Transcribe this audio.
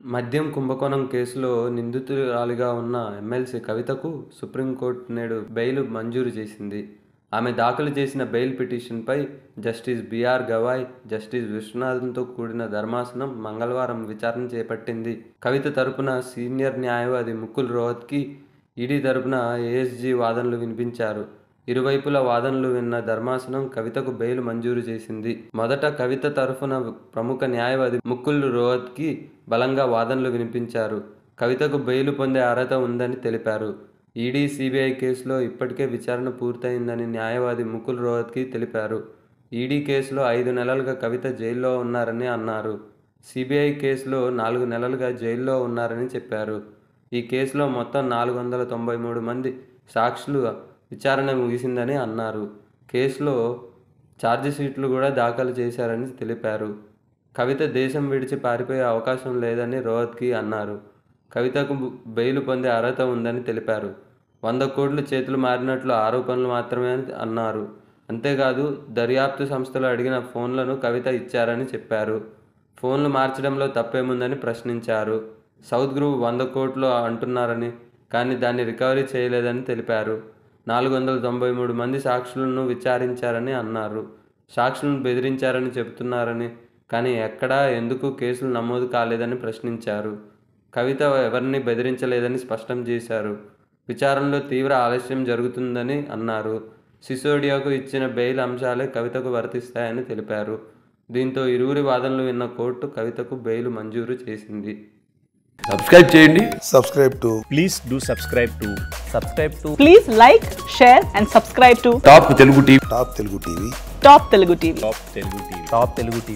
మద్యం కుంభకోణం కేసులో నిందితురాలిగా ఉన్న ఎమ్మెల్సీ కవితకు సుప్రీంకోర్టు నేడు బెయిల్ మంజూరు చేసింది ఆమె దాఖలు చేసిన బెయిల్ పిటిషన్పై జస్టిస్ బిఆర్ గవాయ్ జస్టిస్ విశ్వనాథన్తో కూడిన ధర్మాసనం మంగళవారం విచారణ చేపట్టింది కవిత తరపున సీనియర్ న్యాయవాది ముకుల్ రోహత్కి ఈడీ తరపున ఏఎస్జీ వాదనలు వినిపించారు ఇరువైపుల వాదనలు విన్న ధర్మాసనం కవితకు బెయిల్ మంజూరు చేసింది మొదట కవిత తరఫున ప్రముఖ న్యాయవాది ముకుల్ రోహత్కి బలంగా వాదనలు వినిపించారు కవితకు బెయిల్ పొందే అర్హత ఉందని తెలిపారు ఈడీ సిబిఐ కేసులో ఇప్పటికే విచారణ పూర్తయిందని న్యాయవాది ముకుల్ రోహత్కి తెలిపారు ఈడీ కేసులో ఐదు నెలలుగా కవిత జైల్లో ఉన్నారని అన్నారు సిబిఐ కేసులో నాలుగు నెలలుగా జైల్లో ఉన్నారని చెప్పారు ఈ కేసులో మొత్తం నాలుగు వందల తొంభై మూడు మంది సాక్షులు విచారణ ముగిసిందని అన్నారు కేసులో ఛార్జిషీట్లు కూడా దాఖలు చేశారని తెలిపారు కవిత దేశం విడిచి పారిపోయే అవకాశం లేదని రోహత్కి అన్నారు కవితకు బెయిల్ పొందే అర్హత ఉందని తెలిపారు వంద కోట్లు చేతులు మారినట్లు ఆరోపణలు మాత్రమే అని అన్నారు అంతేకాదు దర్యాప్తు సంస్థలు అడిగిన ఫోన్లను కవిత ఇచ్చారని చెప్పారు ఫోన్లు మార్చడంలో తప్పేముందని ప్రశ్నించారు సౌత్ గ్రూప్ వంద కోట్లు అంటున్నారని కానీ దాన్ని రికవరీ చేయలేదని తెలిపారు నాలుగు వందల తొంభై మూడు మంది సాక్షులను విచారించారని అన్నారు సాక్షులను బెదిరించారని చెబుతున్నారని కానీ ఎక్కడా ఎందుకు కేసులు నమోదు కాలేదని ప్రశ్నించారు కవిత ఎవరిని బెదిరించలేదని స్పష్టం చేశారు విచారణలో తీవ్ర ఆలస్యం జరుగుతుందని అన్నారు సిసోడియాకు ఇచ్చిన బెయిల్ అంశాలే కవితకు వర్తిస్తాయని తెలిపారు దీంతో ఇరువురి వాదనలు విన్న కోర్టు కవితకు బెయిల్ మంజూరు చేసింది సబ్స్క్రైబ్ చేయండి subscribe to please do subscribe to subscribe to Please like, share, and subscribe to Top Telugu TV Top Telugu TV. Top Telugu TV. top telugu tv top telugu tv